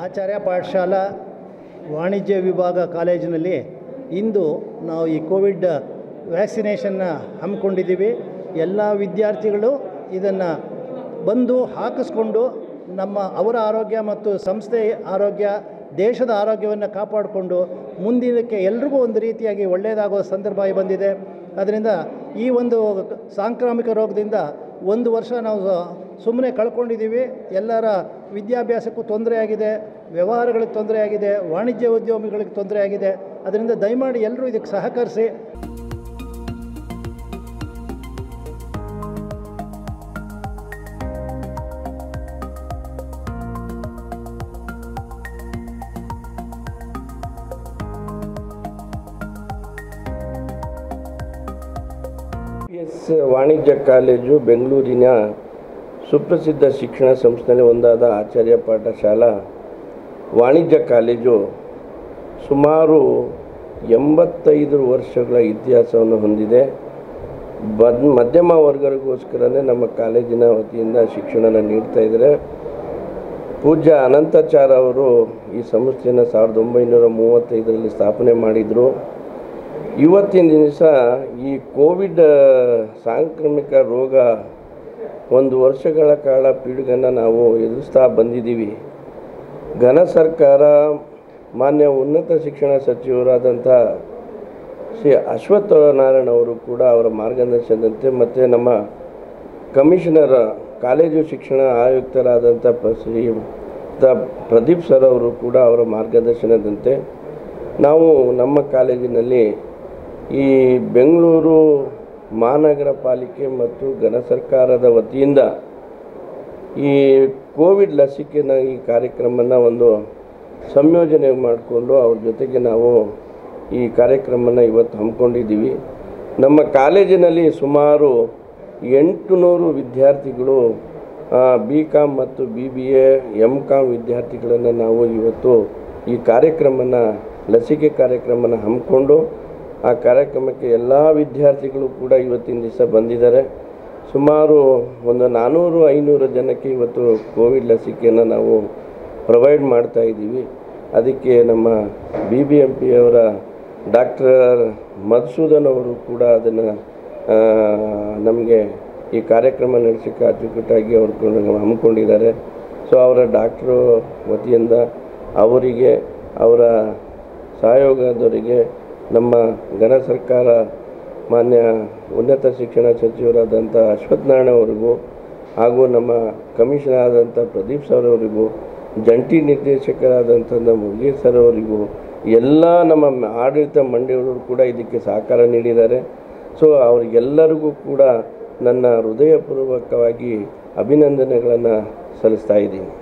ಆಚಾರ್ಯ ಪಾಠಶಾಲಾ ವಾಣಿಜ್ಯ ವಿಭಾಗ ಕಾಲೇಜಿನಲ್ಲಿ ಇಂದು ನಾವು ಈ ಕೋವಿಡ್ ವ್ಯಾಕ್ಸಿನೇಷನ್ನ ಹಮ್ಮಿಕೊಂಡಿದ್ದೀವಿ ಎಲ್ಲ ವಿದ್ಯಾರ್ಥಿಗಳು ಇದನ್ನು ಬಂದು ಹಾಕಿಸ್ಕೊಂಡು ನಮ್ಮ ಅವರ ಆರೋಗ್ಯ ಮತ್ತು ಸಂಸ್ಥೆ ಆರೋಗ್ಯ ದೇಶದ ಆರೋಗ್ಯವನ್ನು ಕಾಪಾಡಿಕೊಂಡು ಮುಂದಿನಕ್ಕೆ ಎಲ್ರಿಗೂ ಒಂದು ರೀತಿಯಾಗಿ ಒಳ್ಳೆಯದಾಗೋ ಸಂದರ್ಭ ಬಂದಿದೆ ಅದರಿಂದ ಈ ಒಂದು ಸಾಂಕ್ರಾಮಿಕ ರೋಗದಿಂದ ಒಂದು ವರ್ಷ ನಾವು ಸುಮ್ಮನೆ ಕಳ್ಕೊಂಡಿದ್ದೀವಿ ಎಲ್ಲರ ವಿದ್ಯಾಭ್ಯಾಸಕ್ಕೂ ತೊಂದರೆ ಆಗಿದೆ ವ್ಯವಹಾರಗಳಿಗೆ ತೊಂದರೆ ಆಗಿದೆ ವಾಣಿಜ್ಯ ಉದ್ಯಮಿಗಳಿಗೆ ತೊಂದರೆ ಆಗಿದೆ ಅದರಿಂದ ದಯಮಾಡಿ ಎಲ್ಲರೂ ಇದಕ್ಕೆ ಸಹಕರಿಸಿ ಪಿ ಎಸ್ ವಾಣಿಜ್ಯ ಕಾಲೇಜು ಬೆಂಗಳೂರಿನ ಸುಪ್ರಸಿದ್ಧ ಶಿಕ್ಷಣ ಸಂಸ್ಥೆಯಲ್ಲಿ ಒಂದಾದ ಆಚಾರ್ಯ ಪಾಠಶಾಲಾ ವಾಣಿಜ್ಯ ಕಾಲೇಜು ಸುಮಾರು ಎಂಬತ್ತೈದು ವರ್ಷಗಳ ಇತಿಹಾಸವನ್ನು ಹೊಂದಿದೆ ಬದ್ ಮಧ್ಯಮ ವರ್ಗರಿಗೋಸ್ಕರನೇ ನಮ್ಮ ಕಾಲೇಜಿನ ವತಿಯಿಂದ ಶಿಕ್ಷಣನ ನೀಡ್ತಾ ಇದ್ದಾರೆ ಪೂಜ್ಯ ಅನಂತಾಚಾರ ಅವರು ಈ ಸಂಸ್ಥೆಯನ್ನು ಸಾವಿರದ ಒಂಬೈನೂರ ಮೂವತ್ತೈದರಲ್ಲಿ ಸ್ಥಾಪನೆ ಮಾಡಿದರು ಇವತ್ತಿನ ದಿವಸ ಈ ಕೋವಿಡ್ ಸಾಂಕ್ರಾಮಿಕ ರೋಗ ಒಂದು ವರ್ಷಗಳ ಕಾಲ ಪೀಳಿಗೆಯನ್ನು ನಾವು ಎದುರಿಸ್ತಾ ಬಂದಿದ್ದೀವಿ ಘನ ಸರ್ಕಾರ ಮಾನ್ಯ ಉನ್ನತ ಶಿಕ್ಷಣ ಸಚಿವರಾದಂಥ ಶ್ರೀ ಅಶ್ವತ್ಥ ನಾರಾಯಣ ಅವರು ಕೂಡ ಅವರ ಮಾರ್ಗದರ್ಶನದಂತೆ ಮತ್ತು ನಮ್ಮ ಕಮಿಷನರ್ ಕಾಲೇಜು ಶಿಕ್ಷಣ ಆಯುಕ್ತರಾದಂಥ ಪ ಶ್ರೀ ದ ಪ್ರದೀಪ್ ಸರ್ ಅವರು ಕೂಡ ಅವರ ಮಾರ್ಗದರ್ಶನದಂತೆ ನಾವು ನಮ್ಮ ಕಾಲೇಜಿನಲ್ಲಿ ಈ ಬೆಂಗಳೂರು ಮಹಾನಗರ ಪಾಲಿಕೆ ಮತ್ತು ಘನ ಸರ್ಕಾರದ ವತಿಯಿಂದ ಈ ಕೋವಿಡ್ ಲಸಿಕೆನ ಈ ಕಾರ್ಯಕ್ರಮನ ಒಂದು ಸಂಯೋಜನೆ ಮಾಡಿಕೊಂಡು ಅವ್ರ ಜೊತೆಗೆ ನಾವು ಈ ಕಾರ್ಯಕ್ರಮನ ಇವತ್ತು ಹಮ್ಮಿಕೊಂಡಿದ್ದೀವಿ ನಮ್ಮ ಕಾಲೇಜಿನಲ್ಲಿ ಸುಮಾರು ಎಂಟು ನೂರು ವಿದ್ಯಾರ್ಥಿಗಳು ಬಿ ಕಾಮ್ ಮತ್ತು B B A M Com ವಿದ್ಯಾರ್ಥಿಗಳನ್ನು ನಾವು ಇವತ್ತು ಈ ಕಾರ್ಯಕ್ರಮನ ಲಸಿಕೆ ಕಾರ್ಯಕ್ರಮನ ಹಮ್ಮಿಕೊಂಡು ಆ ಕಾರ್ಯಕ್ರಮಕ್ಕೆ ಎಲ್ಲ ವಿದ್ಯಾರ್ಥಿಗಳು ಕೂಡ ಇವತ್ತಿನ ದಿವಸ ಬಂದಿದ್ದಾರೆ ಸುಮಾರು ಒಂದು ನಾನ್ನೂರು ಐನೂರು ಜನಕ್ಕೆ ಇವತ್ತು ಕೋವಿಡ್ ಲಸಿಕೆಯನ್ನು ನಾವು ಪ್ರೊವೈಡ್ ಮಾಡ್ತಾ ಇದ್ದೀವಿ ಅದಕ್ಕೆ ನಮ್ಮ ಬಿ ಬಿ ಎಂ ಪಿಯವರ ಡಾಕ್ಟರ್ ಮಧುಸೂದನ್ ಅವರು ಕೂಡ ಅದನ್ನು ನಮಗೆ ಈ ಕಾರ್ಯಕ್ರಮ ನಡೆಸೋಕ್ಕೆ ಅಚ್ಚುಕಟ್ಟಾಗಿ ಅವರು ಕೂಡ ಹಮ್ಮಿಕೊಂಡಿದ್ದಾರೆ ಸೊ ಅವರ ಡಾಕ್ಟ್ರು ವತಿಯಿಂದ ಅವರಿಗೆ ಅವರ ಸಹಯೋಗದವರಿಗೆ ನಮ್ಮ ಘನ ಸರ್ಕಾರ ಮಾನ್ಯ ಉನ್ನತ ಶಿಕ್ಷಣ ಸಚಿವರಾದಂಥ ಅಶ್ವತ್ಥನಾರಾಯಣ ಅವರಿಗೂ ಹಾಗೂ ನಮ್ಮ ಕಮಿಷನರ್ ಆದಂಥ ಪ್ರದೀಪ್ ಸರ್ ಅವರಿಗೂ ಜಂಟಿ ನಿರ್ದೇಶಕರಾದಂಥ ನಮ್ಮ ಮುರುಗೇಶ್ ಸರ್ ಅವರಿಗೂ ಎಲ್ಲ ನಮ್ಮ ಆಡಳಿತ ಮಂಡಳಿಯವರು ಕೂಡ ಇದಕ್ಕೆ ಸಹಕಾರ ನೀಡಿದ್ದಾರೆ ಸೊ ಅವರಿಗೆಲ್ಲರಿಗೂ ಕೂಡ ನನ್ನ ಹೃದಯಪೂರ್ವಕವಾಗಿ ಅಭಿನಂದನೆಗಳನ್ನು ಸಲ್ಲಿಸ್ತಾ ಇದ್ದೀನಿ